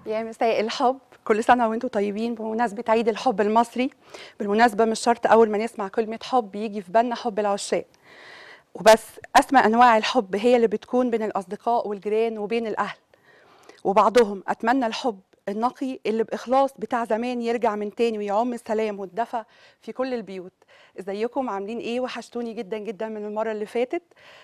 يا مساء الحب كل سنة وانتم طيبين بمناسبة عيد الحب المصري بالمناسبة مش شرط أول ما نسمع كلمة حب يجي في بالنا حب العشاق وبس أسمى أنواع الحب هي اللي بتكون بين الأصدقاء والجيران وبين الأهل وبعضهم أتمنى الحب النقي اللي بإخلاص بتاع زمان يرجع من تاني ويعم السلام والدفى في كل البيوت ازيكم عاملين ايه وحشتوني جدا جدا من المره اللي فاتت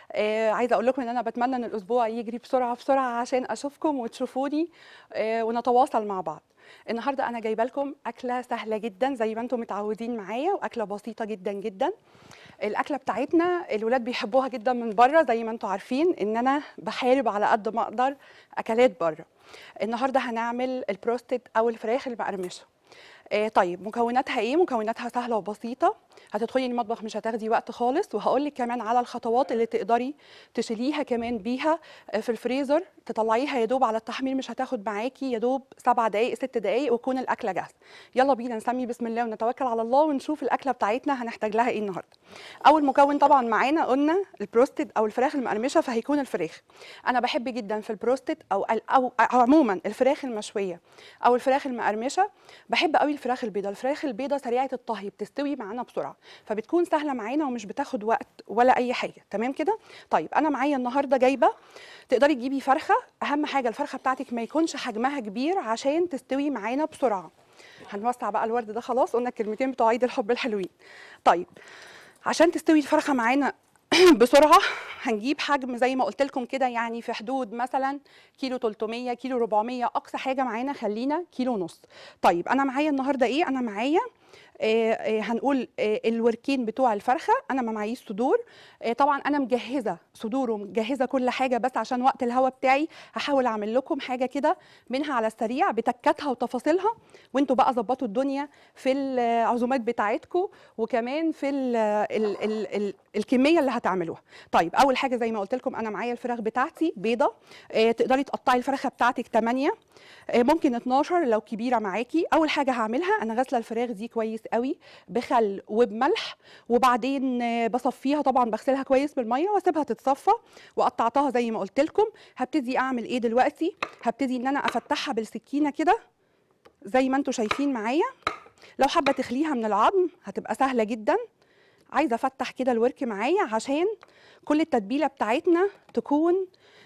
آه عايزه اقول لكم ان انا بتمنى ان الاسبوع يجري بسرعه بسرعه عشان اشوفكم وتشوفوني آه ونتواصل مع بعض النهارده انا جايبه لكم اكله سهله جدا زي ما انتم متعودين معايا واكله بسيطه جدا جدا الاكله بتاعتنا الولاد بيحبوها جدا من بره زي ما انتم عارفين ان انا بحارب على قد ما اقدر اكلات بره النهارده هنعمل البروستد او الفراخ المقرمشه آه طيب مكوناتها ايه مكوناتها سهله وبسيطه هتدخلي المطبخ مش هتاخدي وقت خالص وهقول لك كمان على الخطوات اللي تقدري تشيليها كمان بيها في الفريزر تطلعيها يا دوب على التحمير مش هتاخد معاكي يا دوب سبع دقائق ست دقائق وتكون الاكله جاهزه يلا بينا نسمي بسم الله ونتوكل على الله ونشوف الاكله بتاعتنا هنحتاج لها ايه النهارده اول مكون طبعا معانا قلنا البروستد او الفراخ المقرمشه فهيكون الفراخ انا بحب جدا في البروستد او او عموما الفراخ المشويه او الفراخ المقرمشه بحب قوي الفراخ البيضاء الفراخ البيضاء سريعه الطهي بتستوي معانا بسرعه فبتكون سهله معانا ومش بتاخد وقت ولا اي حاجه تمام كده طيب انا معايا النهارده جايبه تقدري تجيبي فرخه اهم حاجه الفرخه بتاعتك ما يكونش حجمها كبير عشان تستوي معانا بسرعه هنوسع بقى الورد ده خلاص قلنا الكلمتين بتوع عيد الحب الحلوين طيب عشان تستوي الفرخه معانا بسرعه هنجيب حجم زي ما قلت لكم كده يعني في حدود مثلا كيلو 300 كيلو 400 اقصى حاجه معانا خلينا كيلو ونص طيب انا معايا النهارده ايه انا معايا آه آه هنقول آه الوركين بتوع الفرخه انا ما معيش صدور طبعا انا مجهزه صدور ومجهزه كل حاجه بس عشان وقت الهوا بتاعي هحاول اعمل لكم حاجه كده منها على السريع بتكاتها وتفاصيلها وانتوا بقى ظبطوا الدنيا في العزومات بتاعتكم وكمان في ال ال ال ال الكميه اللي هتعملوها طيب اول حاجه زي ما قلت لكم انا معايا الفراخ بتاعتي بيضه تقدري تقطعي الفرخه بتاعتك 8 ممكن 12 لو كبيره معاكي اول حاجه هعملها انا غاسله الفراخ دي كويس قوي بخل وبملح وبعدين بصفيها طبعا بغسلها كويس بالميه واسيبها تتصفى وقطعتها زي ما قلت لكم هبتدي اعمل ايه دلوقتي هبتدي ان انا افتحها بالسكينه كده زي ما انتم شايفين معايا لو حابه تخليها من العظم هتبقى سهله جدا عايزه افتح كده الورك معايا عشان كل التتبيله بتاعتنا تكون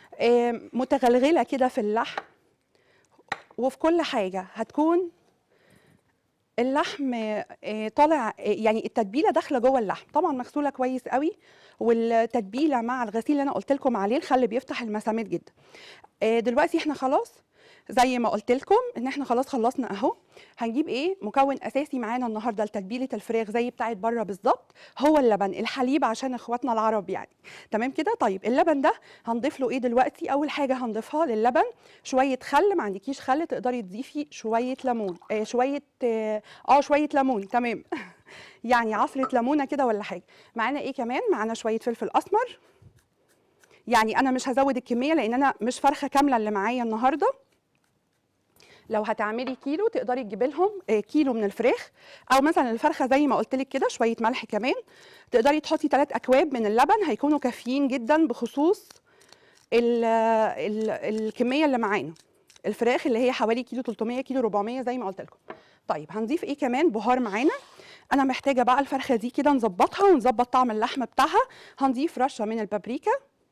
متغلغله كده في اللحم وفي كل حاجه هتكون اللحم طالع يعني التتبيله داخله جوه اللحم طبعا مغسوله كويس قوي والتتبيله مع الغسيل اللي انا قلت لكم عليه الخل بيفتح المسامات جدا دلوقتي احنا خلاص زي ما قلت لكم ان احنا خلاص خلصنا اهو هنجيب ايه مكون اساسي معانا النهارده لتتبيله الفراخ زي بتاعه بره بالظبط هو اللبن الحليب عشان اخواتنا العرب يعني تمام كده طيب اللبن ده هنضيف له ايه دلوقتي اول حاجه هنضيفها للبن شويه خل ما عندكيش خل تقدري تضيفي شويه ليمون آه شويه اه, آه شويه ليمون تمام يعني عصره ليمونه كده ولا حاجه معانا ايه كمان معانا شويه فلفل اسمر يعني انا مش هزود الكميه لان انا مش فرخه كامله اللي معايا النهارده لو هتعملي كيلو تقدري تجيبي لهم كيلو من الفراخ او مثلا الفرخه زي ما قلت لك كده شويه ملح كمان تقدري تحطي ثلاث اكواب من اللبن هيكونوا كافيين جدا بخصوص ال ال الكميه اللي معانا الفراخ اللي هي حوالي كيلو 300 كيلو 400 زي ما قلت لكم طيب هنضيف ايه كمان بهار معانا انا محتاجه بقى الفرخه دي كده نظبطها ونظبط طعم اللحمه بتاعها هنضيف رشه من البابريكا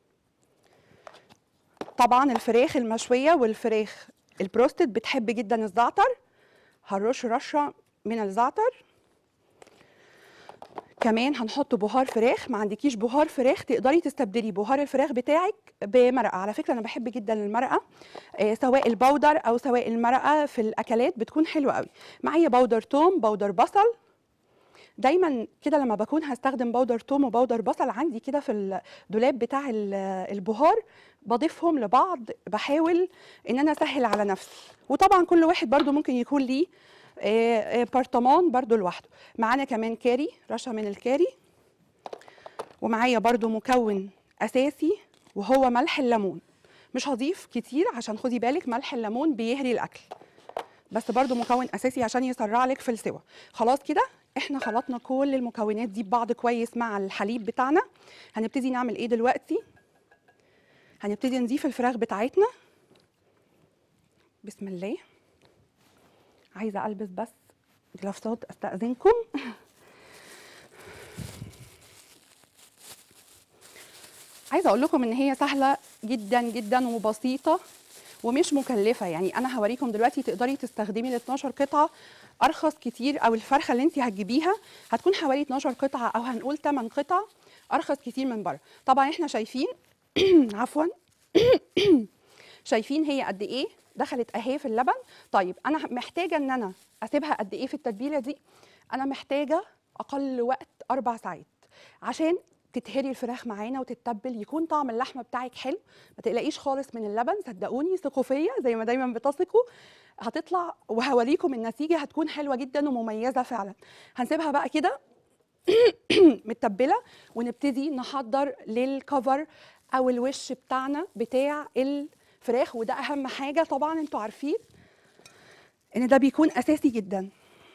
طبعا الفراخ المشويه والفراخ البروستد بتحب جدا الزعتر هنرش رشه من الزعتر كمان هنحط بهار فراخ ما عندكيش بهار فراخ تقدري تستبدلي بهار الفراخ بتاعك بمرقه على فكره انا بحب جدا المرقه آه سواء البودر او سواء المرقه في الاكلات بتكون حلوه قوي معايا بودر توم بودر بصل دايما كده لما بكون هستخدم بودر توم وبودر بصل عندي كده في الدولاب بتاع البهار بضيفهم لبعض بحاول ان انا اسهل على نفسي وطبعا كل واحد برضو ممكن يكون ليه برطمان برضو لوحده معانا كمان كاري رشه من الكاري ومعايا برضو مكون اساسي وهو ملح الليمون مش هضيف كتير عشان خدي بالك ملح الليمون بيهري الاكل بس برضو مكون اساسي عشان يسرع لك في السوا خلاص كده احنا خلطنا كل المكونات دي ببعض كويس مع الحليب بتاعنا هنبتدي نعمل ايه دلوقتي هنبتدي نضيف الفراخ بتاعتنا بسم الله عايزه البس بس جلافزات استاذنكم عايزه اقول لكم ان هي سهله جدا جدا وبسيطه ومش مكلفه يعني انا هوريكم دلوقتي تقدري تستخدمي ال 12 قطعه ارخص كتير او الفرخه اللي انت هتجيبيها هتكون حوالي 12 قطعه او هنقول 8 قطع ارخص كتير من بره طبعا احنا شايفين عفوا شايفين هي قد ايه دخلت اهي في اللبن طيب انا محتاجه ان انا اسيبها قد ايه في التتبيله دي انا محتاجه اقل وقت اربع ساعات عشان تتهري الفراخ معانا وتتبل يكون طعم اللحمه بتاعك حلو ما تقلقيش خالص من اللبن صدقوني ثقوا فيا زي ما دايما بتثقوا هتطلع وهوريكم النتيجه هتكون حلوه جدا ومميزه فعلا هنسيبها بقى كده متبله ونبتدي نحضر للكفر او الوش بتاعنا بتاع الفراخ وده اهم حاجه طبعا انتوا عارفين ان ده بيكون اساسي جدا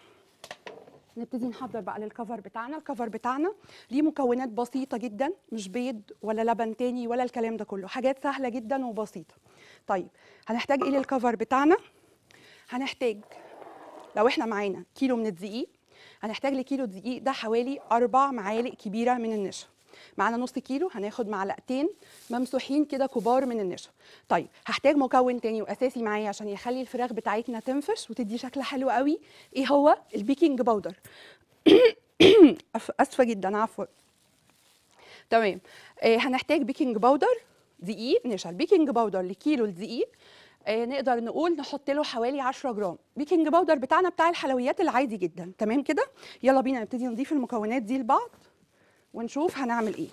نبتدي نحضر بقى للكفر بتاعنا الكفر بتاعنا ليه مكونات بسيطة جدا مش بيض ولا لبن تاني ولا الكلام ده كله حاجات سهلة جدا وبسيطة طيب هنحتاج ايه للكفر بتاعنا هنحتاج لو احنا معانا كيلو من الدقيق هنحتاج لكيلو دقيق ده حوالي أربع معالق كبيرة من النشا معانا نص كيلو هناخد معلقتين ممسوحين كده كبار من النشا طيب هحتاج مكون تاني واساسي معايا عشان يخلي الفراخ بتاعتنا تنفش وتدي شكل حلو قوي ايه هو البيكنج باودر أف- اسفه جدا عفوا تمام آه هنحتاج بيكنج باودر دقيق نشا البيكنج باودر لكيلو الدقيق آه نقدر نقول نحط له حوالي 10 جرام بيكنج باودر بتاعنا بتاع الحلويات العادي جدا تمام كده يلا بينا نبتدي نضيف المكونات دي لبعض ونشوف هنعمل ايه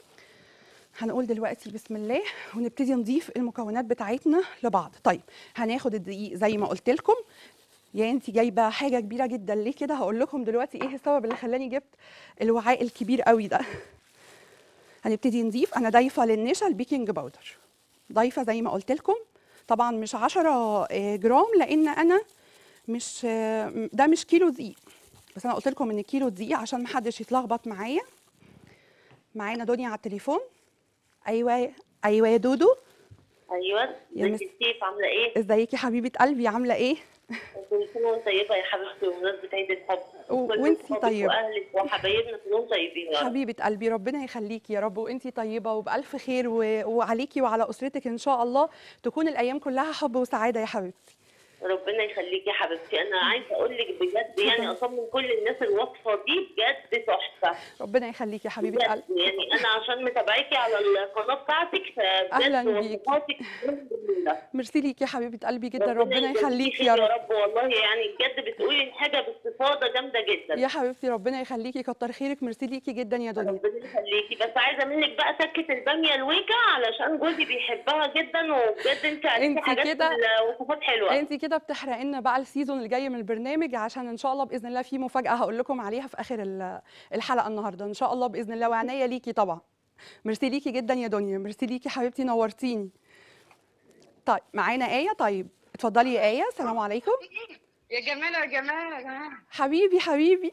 هنقول دلوقتي بسم الله ونبتدي نضيف المكونات بتاعتنا لبعض طيب هناخد الدقيق زي ما قلت لكم يا انت جايبه حاجه كبيره جدا ليه كده هقول لكم دلوقتي ايه السبب اللي خلاني جبت الوعاء الكبير قوي ده هنبتدي نضيف انا ضايفه للنشا البيكنج باودر ضايفه زي ما قلت لكم طبعا مش 10 آه، جرام لان انا مش آه، ده مش كيلو دقيق بس انا قلت لكم ان كيلو دقيق عشان محدش يتلخبط معايا معانا دنيا على التليفون ايوه ايوه يا دودو ايوه يا ازيك مس- يا سيف عامله ايه؟ ازيك يا حبيبه قلبي عامله ايه كل سنه وانت طيبه يا حبيبتي وبمناسبه عيد الحب و- كل وانتي صحابك طيبة. واهلك وحبايبنا كلهم طيبين يا رب حبيبه قلبي ربنا يخليكي يا رب وانتي طيبه وبالف خير و... وعليكي وعلى اسرتك ان شاء الله تكون الايام كلها حب وسعاده يا حبيبتي ربنا يخليكي يا حبيبتي انا عايزه اقول لك بجد يعني اطمن كل الناس الوصفه دي بجد تحفه ربنا يخليكي يا حبيبه بجد قلبي يعني انا عشان متابعاكي على القناه بتاعتك أهلاً فبجد بيكي. وصفاتك جميله ميرسي ليكي يا حبيبه قلبي جدا ربنا يخليكي يا يا رب رب والله يعني بجد بتقولي الحاجه باستفاضه جامده جدا يا حبيبتي ربنا يخليكي كتر خيرك ميرسي ليكي جدا يا دنيا ربنا يخليكي بس عايزه منك بقى تكه الباميه الويكا علشان جوزي بيحبها جدا وبجد انت عرفتي انت حاجات كده- في الوصفات حلوه انت كده بتحرقي لنا بقى السيزون اللي جاي من البرنامج عشان ان شاء الله باذن الله في مفاجاه هقول لكم عليها في اخر ال- الحلقه النهارده ان شاء الله باذن الله وعناية ليكي طبعا ميرسي ليكي جدا يا دنيا ميرسي ليكي حبيبتي نورتيني طيب معانا ايه طيب اتفضلي يا ايه السلام عليكم يا جمال يا جمال يا جمال حبيبي حبيبي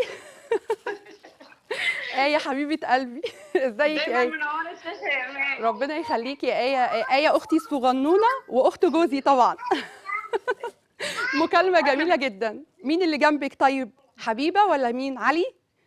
ايه حبيبه قلبي ازيك يا دايما ايه منوره الشاشه يا امان ربنا يخليكي يا ايه ايه اختي الصغنونه واخت جوزي طبعا مكالمه جميله جدا مين اللي جنبك طيب حبيبه ولا مين علي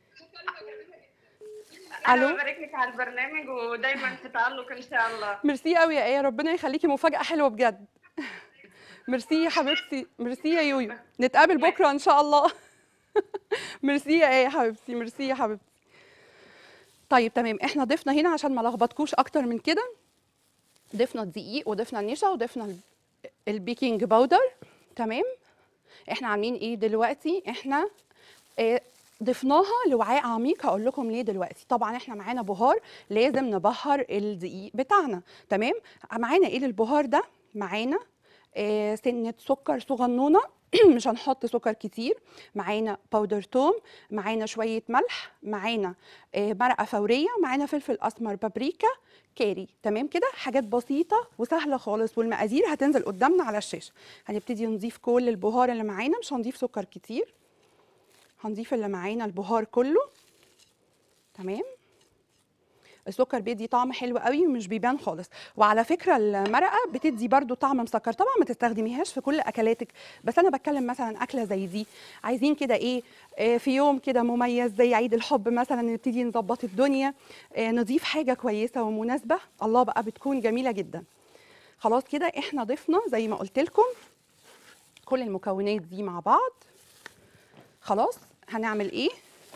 انا ألو؟ ببارك لك على البرنامج ودايما في تالق ان شاء الله ميرسي قوي يا ايه ربنا يخليكي مفاجاه حلوه بجد ميرسي يا حبيبتي ميرسي يا يويو نتقابل بكره ان شاء الله ميرسي يا ايه يا حبيبتي ميرسي يا حبيبتي طيب تمام احنا ضفنا هنا عشان ما لخبطكوش اكتر من كده ضفنا الدقيق وضفنا النشا وضفنا ال- البيكنج باودر تمام احنا عاملين ايه دلوقتي احنا آه، ضفناها لوعاء عميق هقول لكم ليه دلوقتي طبعا احنا معانا بهار لازم نبهر الدقيق بتاعنا تمام معانا ايه للبهار ده معانا آه، سنه سكر صغنونه مش هنحط سكر كتير معانا باودر توم معانا شويه ملح معانا آه، مرقه فوريه معانا فلفل اسمر بابريكا كاري تمام كده حاجات بسيطه وسهله خالص والمقادير هتنزل قدامنا على الشاشه هنبتدي نضيف كل البهار اللي معانا مش هنضيف سكر كتير هنضيف اللي معانا البهار كله تمام السكر بيدي طعم حلو قوي ومش بيبان خالص وعلى فكره المرقه بتدي برضو طعم مسكر طبعا ما تستخدميهاش في كل اكلاتك بس انا بتكلم مثلا اكله زي دي عايزين كده ايه آه، في يوم كده مميز زي عيد الحب مثلا نبتدي نظبط الدنيا آه، نضيف حاجه كويسه ومناسبه الله بقى بتكون جميله جدا خلاص كده احنا ضفنا زي ما قلت لكم كل المكونات دي مع بعض خلاص هنعمل ايه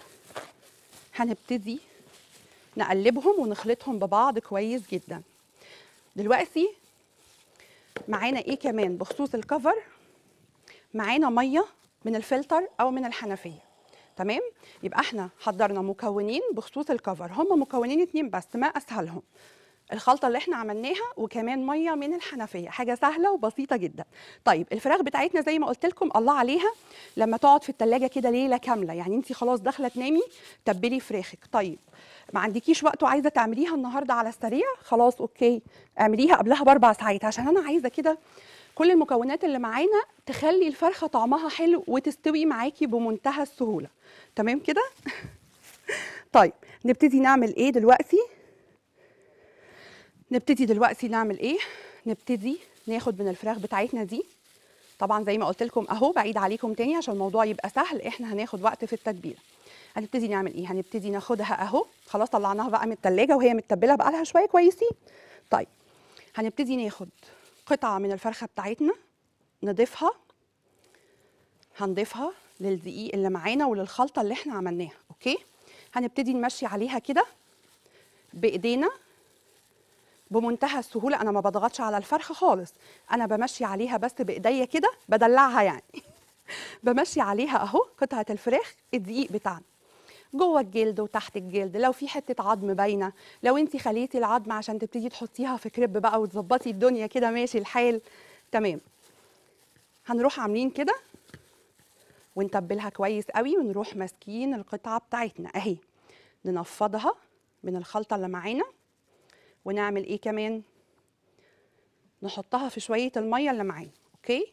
هنبتدي نقلبهم ونخلطهم ببعض كويس جدا دلوقتي معانا ايه كمان بخصوص الكفر معانا ميه من الفلتر او من الحنفيه تمام يبقى احنا حضرنا مكونين بخصوص الكفر هم مكونين اتنين بس ما اسهلهم الخلطه اللي احنا عملناها وكمان ميه من الحنفيه حاجه سهله وبسيطه جدا طيب الفراخ بتاعتنا زي ما قلت لكم الله عليها لما تقعد في التلاجة كده ليله كامله يعني انت خلاص داخله تنامي تبلي فراخك طيب ما عندكيش وقت وعايزه تعمليها النهارده على السريع خلاص اوكي اعمليها قبلها باربع ساعات عشان انا عايزه كده كل المكونات اللي معانا تخلي الفرخه طعمها حلو وتستوي معاكي بمنتهى السهوله تمام كده طيب نبتدي نعمل ايه دلوقتي نبتدي دلوقتي نعمل ايه نبتدي ناخد من الفراخ بتاعتنا دي طبعا زي ما قلت لكم اهو بعيد عليكم تاني عشان الموضوع يبقى سهل احنا هناخد وقت في التتبيله هنبتدي نعمل ايه هنبتدي ناخدها اهو خلاص طلعناها بقى من التلاجة وهي متبله بقى لها شويه كويسين طيب هنبتدي ناخد قطعه من الفرخه بتاعتنا نضيفها هنضيفها للدقيق اللي معانا وللخلطه اللي احنا عملناها اوكي هنبتدي نمشي عليها كده بايدينا بمنتهى السهوله انا ما بضغطش على الفرخه خالص انا بمشي عليها بس بايديا كده بدلعها يعني بمشي عليها اهو قطعه الفراخ الدقيق بتاعنا جوه الجلد وتحت الجلد لو في حته عظم باينه لو انت خليتي العظم عشان تبتدي تحطيها في كريب بقى وتظبطي الدنيا كده ماشي الحال تمام هنروح عاملين كده ونتبلها كويس قوي ونروح ماسكين القطعه بتاعتنا اهي ننفضها من الخلطه اللي معانا ونعمل ايه كمان نحطها في شويه الميه اللي معانا اوكي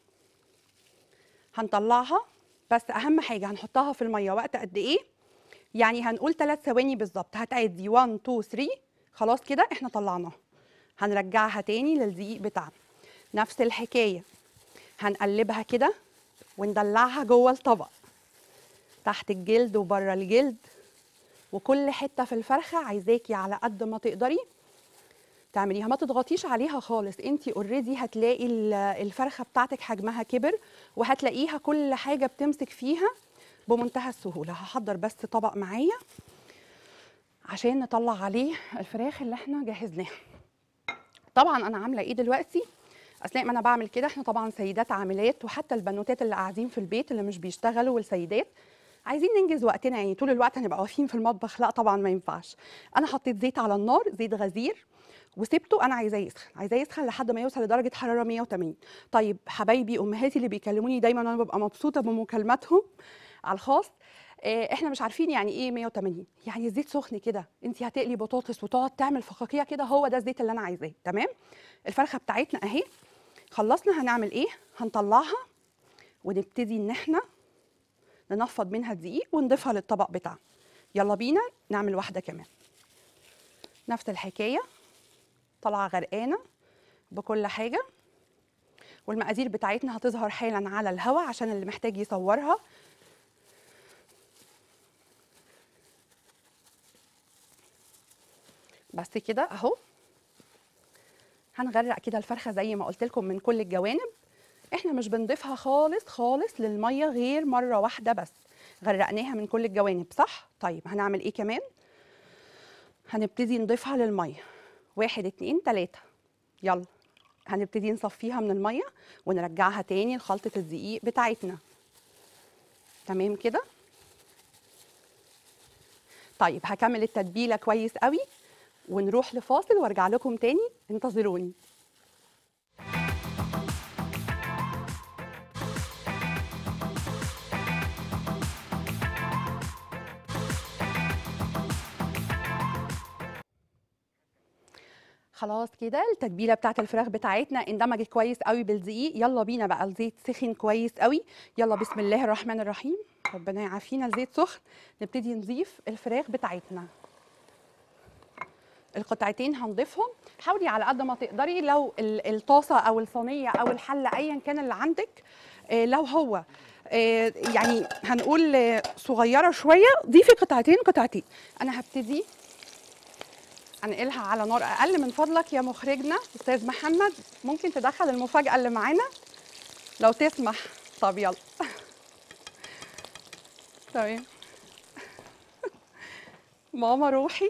هنطلعها بس اهم حاجه هنحطها في الميه وقت قد ايه يعني هنقول 3 ثواني بالظبط هتعدي 1 2 3 خلاص كده احنا طلعناها هنرجعها تاني للدقيق بتاعنا نفس الحكايه هنقلبها كده وندلعها جوه الطبق تحت الجلد وبره الجلد وكل حته في الفرخه عايزاكي على قد ما تقدري تعمليها ما تضغطيش عليها خالص انت اوريدي هتلاقي ال- الفرخه بتاعتك حجمها كبر وهتلاقيها كل حاجه بتمسك فيها بمنتهى السهوله هحضر بس طبق معايا عشان نطلع عليه الفراخ اللي احنا جهزناها طبعا انا عامله ايه دلوقتي اثناء ما انا بعمل كده احنا طبعا سيدات عاملات وحتى البنوتات اللي قاعدين في البيت اللي مش بيشتغلوا والسيدات عايزين ننجز وقتنا يعني طول الوقت هنبقى واقفين في المطبخ لا طبعا ما ينفعش انا حطيت زيت على النار زيت غزير وسبته انا عايزاه يسخن عايزاه يسخن لحد ما يوصل لدرجه حراره 180 طيب حبايبي امهاتي اللي بيكلموني دايما انا ببقى مبسوطه بمكالماتهم على الخاص آه، احنا مش عارفين يعني ايه 180 يعني الزيت سخن كده انت هتقلي بطاطس وتقعد تعمل فقاقيع كده هو ده الزيت اللي انا عايزاه تمام الفرخه بتاعتنا اهي خلصنا هنعمل ايه هنطلعها ونبتدي ان احنا ننفض منها الدقيق ونضيفها للطبق بتاعنا يلا بينا نعمل واحده كمان نفس الحكايه طالعه غرقانه بكل حاجه والمقادير بتاعتنا هتظهر حالا على الهوا عشان اللي محتاج يصورها بس كده اهو هنغرق كده الفرخه زي ما قلت لكم من كل الجوانب احنا مش بنضيفها خالص خالص للميه غير مره واحده بس غرقناها من كل الجوانب صح طيب هنعمل ايه كمان هنبتدي نضيفها للميه واحد اتنين تلاته يلا هنبتدي نصفيها من الميه ونرجعها تاني لخلطه الدقيق بتاعتنا تمام كده طيب هكمل التتبيله كويس قوي ونروح لفاصل وارجع لكم تاني انتظروني خلاص كده التتبيله بتاعت الفراخ بتاعتنا اندمجت كويس قوي بالدقيق يلا بينا بقى الزيت سخن كويس قوي يلا بسم الله الرحمن الرحيم ربنا يعافينا الزيت سخن نبتدي نضيف الفراخ بتاعتنا القطعتين هنضيفهم حاولي على قد ما تقدري لو ال- الطاسه او الصينيه او الحله ايا كان اللي عندك آه، لو هو آه، يعني هنقول آه، صغيره شويه ضيفي قطعتين قطعتين انا هبتدي انقلها على نار اقل من فضلك يا مخرجنا استاذ محمد ممكن تدخل المفاجاه اللي معانا لو تسمح طب يلا تمام ماما روحي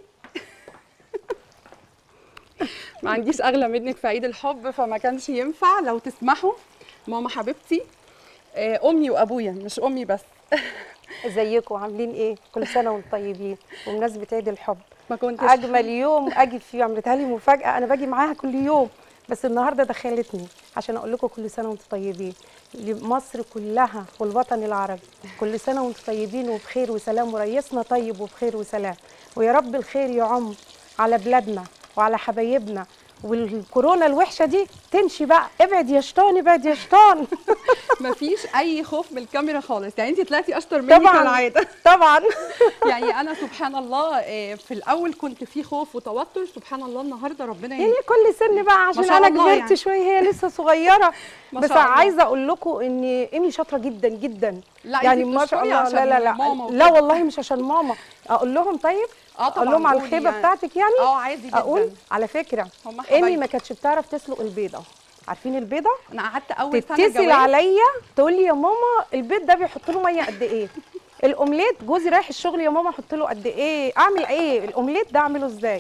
ما عنديش اغلى منك في عيد الحب فما كانش ينفع لو تسمحوا ماما حبيبتي آه، امي وابويا مش امي بس ازيكم عاملين ايه كل سنه وانتم طيبين بمناسبه عيد الحب ما كنتش اجمل يوم اجي فيه عملتها لي مفاجاه انا باجي معاها كل يوم بس النهارده دخلتني عشان اقول لكم كل سنه وانتم طيبين لمصر كلها والوطن العربي كل سنه وانتم طيبين وبخير وسلام ورئيسنا طيب وبخير وسلام ويا رب الخير يعم على بلادنا وعلى حبايبنا والكورونا الوحشه دي تمشي بقى ابعد يا شيطان ابعد يا شيطان ما فيش اي خوف من الكاميرا خالص يعني انت طلعتي اشطر مني طبعا كالعاده طبعا يعني انا سبحان الله آه، في الاول كنت في خوف وتوتر سبحان الله النهارده ربنا يعني ي... كل سن بقى عشان شاء انا الله كبرت يعني. شويه هي لسه صغيره ما بس شاء الله. عايزه اقول لكم ان ايمي شاطره جدا جدا لا، يعني أنتي ما شاء بتشكري الله عشان لا لا لا ماما لا وكده. والله مش عشان ماما اقول لهم طيب اه طبعا اقول لهم على قولي الخيبه يعني. بتاعتك يعني اه عادي جدا اقول على فكره هم ايمي حبايبي. ما كانتش بتعرف تسلق البيضه عارفين البيضه انا قعدت اول سنه تتصل جواز عليا تقول لي يا ماما البيض ده بيحط له ميه قد ايه الاومليت جوزي رايح الشغل يا ماما احط له قد ايه اعمل ايه الاومليت ده اعمله ازاي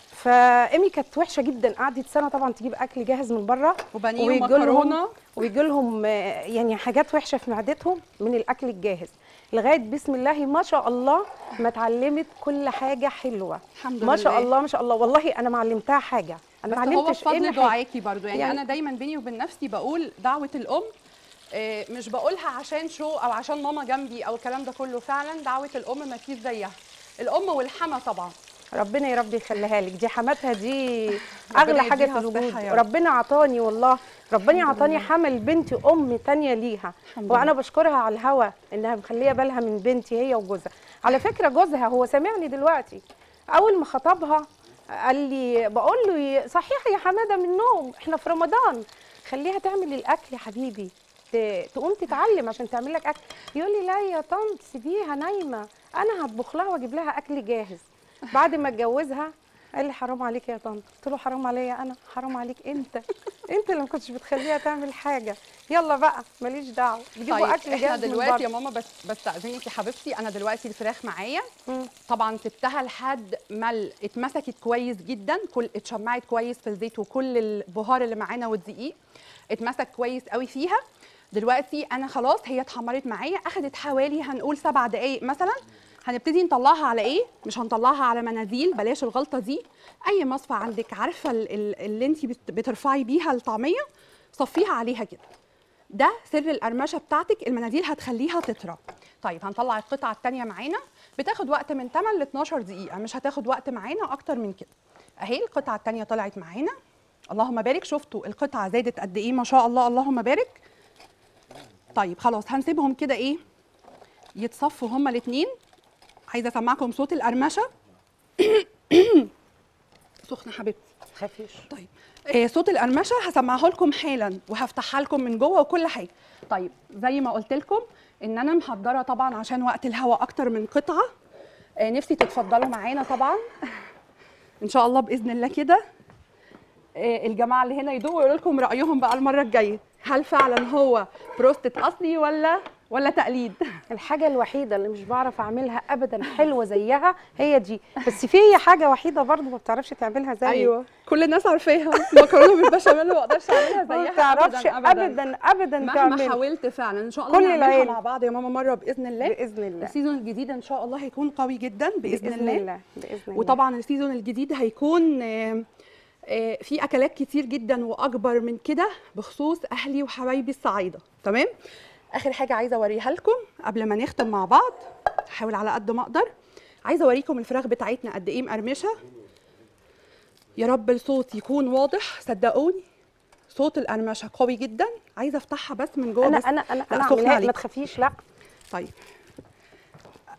فايمي كانت وحشه جدا قعدت سنه طبعا تجيب اكل جاهز من بره وبانيه ويجي ومكرونه لهم ويجي لهم آه، يعني حاجات وحشه في معدتهم من الاكل الجاهز لغايه بسم الله ما شاء الله ما اتعلمت كل حاجه حلوه الحمد ما شاء لله. الله ما شاء الله والله انا ما علمتها حاجه انا ما بس هو علمتش بفضل إلا حاجة. دعاكي برضو يعني, يعني- انا دايما بيني وبين نفسي بقول دعوه الام آه، مش بقولها عشان شو او عشان ماما جنبي او الكلام ده كله فعلا دعوه الام ما فيش زيها الام والحما طبعا ربنا يا رب يخليها لك دي حماتها دي اغلى حاجه يديها في الوجود الصحة يا رب. ربنا عطاني والله ربنا عطاني حمل بنتي ام تانية ليها الحمد وانا بشكرها على الهوا انها مخليه بالها من بنتي هي وجوزها على فكره جوزها هو سامعني دلوقتي اول ما خطبها قال لي بقول له ي- صحيح يا حماده من النوم احنا في رمضان خليها تعمل الاكل يا حبيبي ت- تقوم تتعلم عشان تعمل لك اكل يقول لي لا يا طنط سيبيها نايمه انا هطبخ لها واجيب لها اكل جاهز بعد ما اتجوزها قال لي حرام عليك يا طنط قلت له حرام عليا انا حرام عليك انت انت اللي ما كنتش بتخليها تعمل حاجه يلا بقى ماليش دعوه بيجيبوا طيب اكل احنا جاهز من دلوقتي يا بره ماما بس بستاذنك يا حبيبتي انا دلوقتي الفراخ معايا مم. طبعا سبتها لحد ما ال- اتمسكت كويس جدا كل اتشمعت كويس في الزيت وكل البهار اللي معانا والدقيق اتمسك كويس قوي فيها دلوقتي انا خلاص هي اتحمرت معايا اخدت حوالي هنقول سبع دقايق مثلا هنبتدي نطلعها على ايه مش هنطلعها على مناديل بلاش الغلطه دي اي مصفى عندك عارفه ال- ال- اللي انت بترفعي بيها الطعميه صفيها عليها كده ده سر القرمشه بتاعتك المناديل هتخليها تطرى طيب هنطلع القطعه الثانيه معانا بتاخد وقت من 8 ل 12 دقيقه مش هتاخد وقت معانا اكتر من كده اهي القطعه الثانيه طلعت معانا اللهم بارك شفتوا القطعه زادت قد ايه ما شاء الله اللهم بارك طيب خلاص هنسيبهم كده ايه يتصفوا هما الاثنين عايزه اسمعكم صوت القرمشه سخنه حبيبتي خفيش طيب آه صوت القرمشه هسمعه لكم حالا وهفتحها لكم من جوه وكل حاجه طيب زي ما قلت لكم ان انا محضره طبعا عشان وقت الهوا اكتر من قطعه آه نفسي تتفضلوا معانا طبعا ان شاء الله باذن الله كده آه الجماعه اللي هنا يدوقوا ويقولوا لكم رايهم بقى المره الجايه هل فعلا هو بروستت اصلي ولا ولا تقليد الحاجه الوحيده اللي مش بعرف اعملها ابدا حلوه زيها هي دي بس في هي حاجه وحيده برضو ما بتعرفش تعملها زي ايوه كل الناس عارفاها مكرونه بالبشاميل ما اقدرش اعملها ما زيها بتعرفش ابدا ابدا مهما تعمل حاولت فعلا ان شاء الله كل نعملها العيلة. مع بعض يا ماما مره باذن الله باذن الله السيزون الجديد ان شاء الله هيكون قوي جدا باذن, باذن الله. الله باذن الله وطبعا السيزون الجديد هيكون آه، آه، في اكلات كتير جدا واكبر من كده بخصوص اهلي وحبايبي الصعايده تمام اخر حاجه عايزه اوريها لكم قبل ما نختم مع بعض هحاول على قد ما اقدر عايزه اوريكم الفراخ بتاعتنا قد ايه مقرمشه يا رب الصوت يكون واضح صدقوني صوت القرمشه قوي جدا عايزه افتحها بس من جوه انا بس انا انا لا، انا سخنة اعملها ما عليكم. تخافيش لا طيب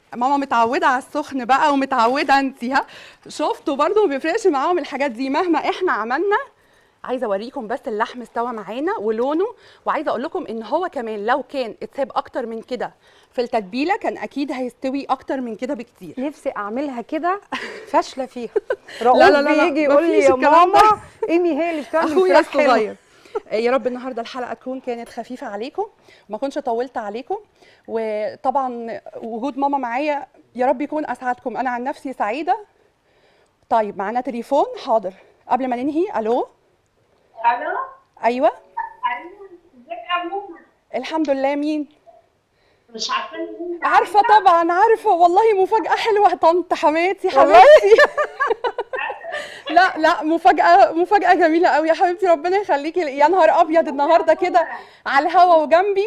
ماما متعوده على السخن بقى ومتعوده انت ها شفتوا برضو ما بيفرقش معاهم الحاجات دي مهما احنا عملنا عايزه اوريكم بس اللحم استوى معانا ولونه وعايزه اقول لكم ان هو كمان لو كان اتساب اكتر من كده في التتبيله كان اكيد هيستوي اكتر من كده بكتير نفسي اعملها كده فاشله فيها رؤوف لا لا لا، بيجي يقول لي مفيش يا الكلام ده. ماما ايمي هي اللي بتعمل اخويا فراخ حلوة. الصغير آه، يا رب النهارده الحلقه تكون كانت خفيفه عليكم وما كنتش طولت عليكم وطبعا وجود ماما معايا يا رب يكون اسعدكم انا عن نفسي سعيده طيب معانا تليفون حاضر قبل ما ننهي الو الو ايوه ايوه ازيك يا ماما الحمد لله مين مش عارفه مين عارفه طبعا عارفه والله مفاجاه حلوه طنط حماتي والله؟ حبيبتي لا لا مفاجاه مفاجاه جميله قوي يا حبيبتي ربنا يخليكي يا نهار ابيض النهارده كده على الهوا وجنبي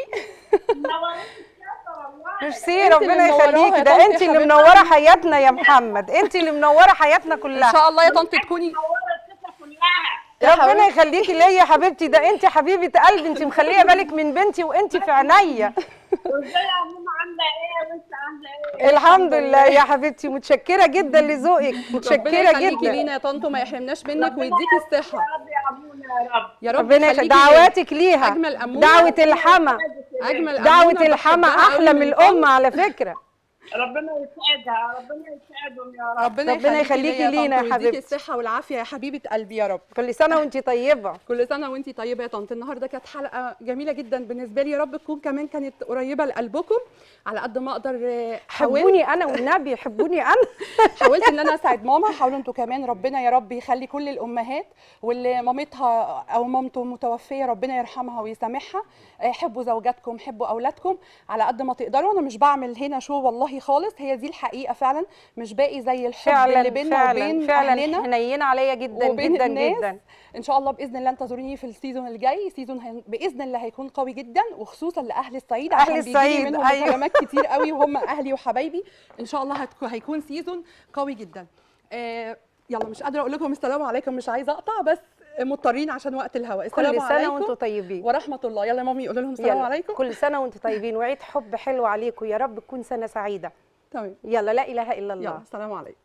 ميرسي انت ربنا اللي منوراها يخليكي يا ده طنط يا انت اللي حبيبتي. منوره حياتنا يا محمد انت اللي منوره حياتنا ان كلها شاء الله يا طنط تكوني يا ربنا حبيبتي. يخليكي ليا يا حبيبتي ده انت حبيبه قلبي انت مخليه بالك من بنتي وانت في عينيا وازاي يا ماما عامله ايه وانت عامله ايه الحمد لله يا حبيبتي متشكره جدا لذوقك ربنا متشكره يخليكي جدا لينا يا طنط وما يحرمناش منك ويديكي الصحه يا رب يا ابونا يا رب يا رب ربنا يخليكي يخليكي لينا. دعواتك ليها أجمل أمونة. دعوه الحما اجمل دعوه أمونة الحما بحبها قوي احلى من طنط. الام على فكره ربنا يسعدها ربنا يسعدهم يا رب ربنا, ربنا يخليكي يخليكي لينا يا طنط ويديكي حبيبتي. الصحه والعافيه يا حبيبه قلبي يا رب كل سنه وانت طيبه كل سنه وانتي طيبه يا طنط النهارده كانت حلقه جميله جدا بالنسبه لي يا رب تكون كمان كانت قريبه لقلبكم على قد ما اقدر آه، حاولت حبوني انا والنبي يحبوني انا حاولت ان انا اساعد ماما حاولوا انتوا كمان ربنا يا رب يخلي كل الامهات واللي مامتها او مامته متوفيه ربنا يرحمها ويسامحها آه، حبوا زوجاتكم حبوا اولادكم على قد ما تقدروا انا مش بعمل هنا شو والله خالص هي دي الحقيقه فعلا مش باقي زي الحب اللي فعلا بيننا فعلا وبين فعلا اهلنا حنينه عليا جدا وبين جدا الناس. جدا ان شاء الله باذن الله انتظروني في السيزون الجاي سيزون هي... باذن الله هيكون قوي جدا وخصوصا لاهل الصعيد أهل عشان بيجيلي الصعيد، منهم أيوة. مكالمات كتير قوي وهم اهلي وحبايبي ان شاء الله هتكون هيكون سيزون قوي جدا آه يلا مش قادره اقول لكم السلام عليكم مش عايزه اقطع بس مضطرين عشان وقت الهواء السلام كل سنه عليكم وانتم طيبين ورحمه الله يلا يا مامي قولوا لهم السلام يلا، عليكم كل سنه وانتم طيبين وعيد حب حلو عليكم يا رب تكون سنه سعيده تمام يلا لا اله الا الله يلا السلام عليكم